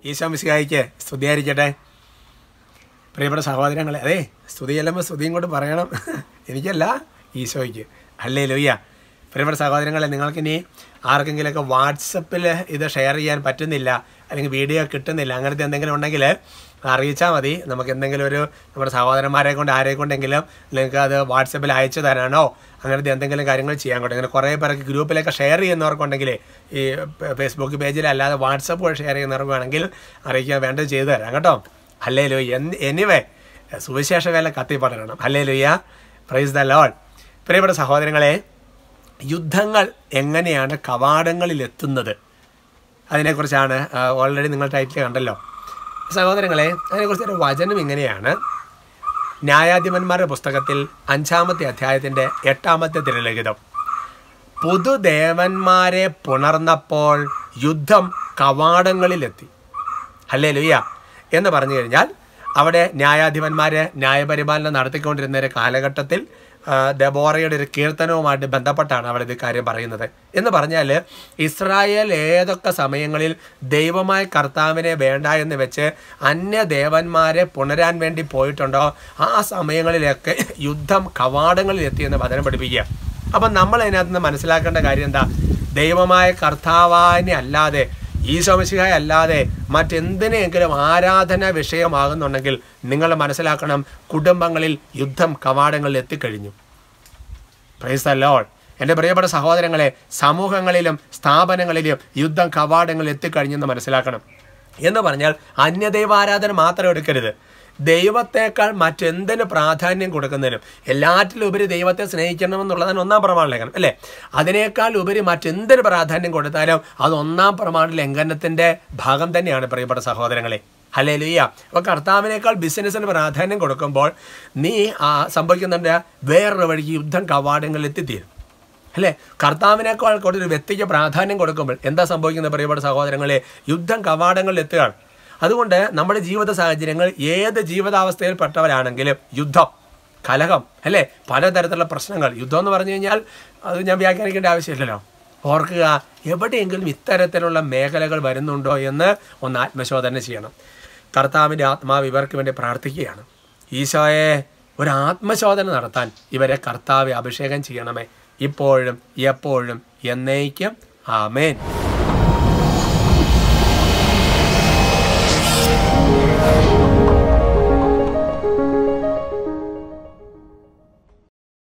ഈശോ മിശിഹായിക്ക് സ്തുതിയായിരിക്കട്ടെ പ്രിയപ്പെട്ട സഹോദരങ്ങളെ അതെ സ്തുതി ചെല്ലുമ്പോൾ സ്തുതിയും കൊണ്ട് പറയണം എനിക്കല്ല ഈശോയ്ക്ക് അല്ലേ ലൊയ്യ പ്രിയപ്പെട്ട സഹോദരങ്ങളെ നിങ്ങൾക്കിനി ആർക്കെങ്കിലുമൊക്കെ വാട്സപ്പിൽ ഇത് ഷെയർ ചെയ്യാൻ പറ്റുന്നില്ല അല്ലെങ്കിൽ വീഡിയോ കിട്ടുന്നില്ല അങ്ങനത്തെ എന്തെങ്കിലും ഉണ്ടെങ്കിൽ അറിയിച്ചാൽ മതി നമുക്ക് എന്തെങ്കിലും ഒരു നമ്മുടെ സഹോദരന്മാരെ കൊണ്ട് ആരെ കൊണ്ടെങ്കിലും നിങ്ങൾക്ക് അത് വാട്സപ്പിൽ അയച്ചു തരാനോ അങ്ങനത്തെ എന്തെങ്കിലും കാര്യങ്ങൾ ചെയ്യാൻ കൊണ്ട് ഇങ്ങനെ കുറേ പേർക്ക് ഗ്രൂപ്പിലൊക്കെ ഷെയർ ചെയ്യുന്നവർക്കുണ്ടെങ്കിൽ ഈ ഫേസ്ബുക്ക് പേജിൽ അല്ലാതെ വാട്സപ്പ് വഴി ഷെയർ ചെയ്യുന്നവർക്ക് വേണമെങ്കിൽ അറിയിക്കാൻ വേണ്ടത് ചെയ്തു തരാം കേട്ടോ അല്ലേ ലൂയ്യ എനിവേ സുവിശേഷ വേല കത്തിപ്പടരണം അല്ലേ ലൂയ്യ പ്രൈസ് ദ ലോൾ പ്രിയപ്പെട്ട സഹോദരങ്ങളെ യുദ്ധങ്ങൾ എങ്ങനെയാണ് കവാടങ്ങളിൽ എത്തുന്നത് അതിനെക്കുറിച്ചാണ് ഓൾറെഡി നിങ്ങൾ ടൈറ്റിൽ കണ്ടല്ലോ സഹോദരങ്ങളെ അതിനെക്കുറിച്ച് ഒരു വചനം ഇങ്ങനെയാണ് ന്യായാധിപന്മാരുടെ പുസ്തകത്തിൽ അഞ്ചാമത്തെ അധ്യായത്തിൻ്റെ എട്ടാമത്തെ തിരലിഖിതം പുതുദേവന്മാരെ പുണർന്നപ്പോൾ യുദ്ധം കവാടങ്ങളിലെത്തി അല്ലേ ലുയ്യ എന്ന് പറഞ്ഞു കഴിഞ്ഞാൽ അവിടെ ന്യായാധിപന്മാര് ന്യായപരിപാലനം നടത്തിക്കൊണ്ടിരുന്ന ഒരു കാലഘട്ടത്തിൽ ആ, ദബോറയുടെ ഒരു കീർത്തനവുമായിട്ട് ബന്ധപ്പെട്ടാണ് അവിടെ ഇത് കാര്യം പറയുന്നത് എന്ന് പറഞ്ഞാൽ ഇസ്രായേൽ ഏതൊക്കെ സമയങ്ങളിൽ ദൈവമായ കർത്താവിനെ വേണ്ട എന്ന് വെച്ച് അന്യ ദേവന്മാരെ പുണരാൻ വേണ്ടി പോയിട്ടുണ്ടോ ആ സമയങ്ങളിലൊക്കെ യുദ്ധം കവാടങ്ങളിൽ എത്തിയെന്ന് വചനം പഠിപ്പിക്കുക അപ്പം നമ്മൾ അതിനകത്ത് നിന്ന് മനസ്സിലാക്കേണ്ട കാര്യം എന്താ ദൈവമായ കർത്താവിനെ അല്ലാതെ ഈശോമിശിഹായ അല്ലാതെ മറ്റെന്തിനെങ്കിലും ആരാധന വിഷയമാകുന്നുണ്ടെങ്കിൽ നിങ്ങൾ മനസ്സിലാക്കണം കുടുംബങ്ങളിൽ യുദ്ധം കവാടങ്ങളിൽ എത്തിക്കഴിഞ്ഞു പ്രൈസ് ദ ലോഡ് എൻ്റെ പ്രിയപ്പെട്ട സഹോദരങ്ങളെ സമൂഹങ്ങളിലും സ്ഥാപനങ്ങളിലും യുദ്ധം കവാടങ്ങളിൽ എത്തിക്കഴിഞ്ഞെന്ന് മനസ്സിലാക്കണം എന്ന് പറഞ്ഞാൽ അന്യദൈവാരാധന മാത്രം എടുക്കരുത് ദൈവത്തെക്കാൾ മറ്റെന്തിന് പ്രാധാന്യം കൊടുക്കുന്നതിനും എല്ലാറ്റിലും ഉപരി ദൈവത്തെ സ്നേഹിക്കണമെന്നുള്ളതാണ് ഒന്നാം പ്രമാണ ലേഖനം അല്ലേ അതിനേക്കാൾ ഉപരി മറ്റെന്തിന് പ്രാധാന്യം കൊടുത്താലും അത് ഒന്നാം പ്രമാണ ലംഘനത്തിന്റെ ഭാഗം തന്നെയാണ് പ്രിയപ്പെട്ട സഹോദരങ്ങളെ അല്ലേ ലുയ്യ അപ്പോൾ കർത്താവിനേക്കാൾ ബിസിനസ്സിന് പ്രാധാന്യം കൊടുക്കുമ്പോൾ നീ ആ സംഭവിക്കുന്നുണ്ട് വേറൊരു വഴിക്ക് യുദ്ധം കവാടങ്ങളിൽ എത്തിത്തീരും അല്ലേ കർത്താവിനേക്കാൾ കൂടുതൽ ഒരു വ്യക്തിക്ക് പ്രാധാന്യം കൊടുക്കുമ്പോൾ എന്താ സംഭവിക്കുന്നത് പ്രിയപ്പെട്ട സഹോദരങ്ങളെ യുദ്ധം കവാടങ്ങളിൽ എത്തുകയാണ് അതുകൊണ്ട് നമ്മുടെ ജീവിത സാഹചര്യങ്ങൾ ഏത് ജീവിതാവസ്ഥയിൽപ്പെട്ടവരാണെങ്കിലും യുദ്ധം കലഹം അല്ലേ പലതരത്തിലുള്ള പ്രശ്നങ്ങൾ യുദ്ധം എന്ന് പറഞ്ഞു കഴിഞ്ഞാൽ അത് ഞാൻ വ്യാഖ്യാനിക്കേണ്ട ആവശ്യമില്ലല്ലോ ഓർക്കുക എവിടെയെങ്കിലും ഇത്തരത്തിലുള്ള മേഖലകൾ വരുന്നുണ്ടോ എന്ന് ഒന്ന് ആത്മശോധന ചെയ്യണം കർത്താവിൻ്റെ ആത്മാവ് ഇവർക്ക് വേണ്ടി പ്രാർത്ഥിക്കുകയാണ് ഈശോയെ ഒരു ആത്മശോധന നടത്താൻ ഇവരെ കർത്താവ് അഭിഷേകം ചെയ്യണമേ ഇപ്പോഴും എപ്പോഴും എന്നേക്കും ആമേൻ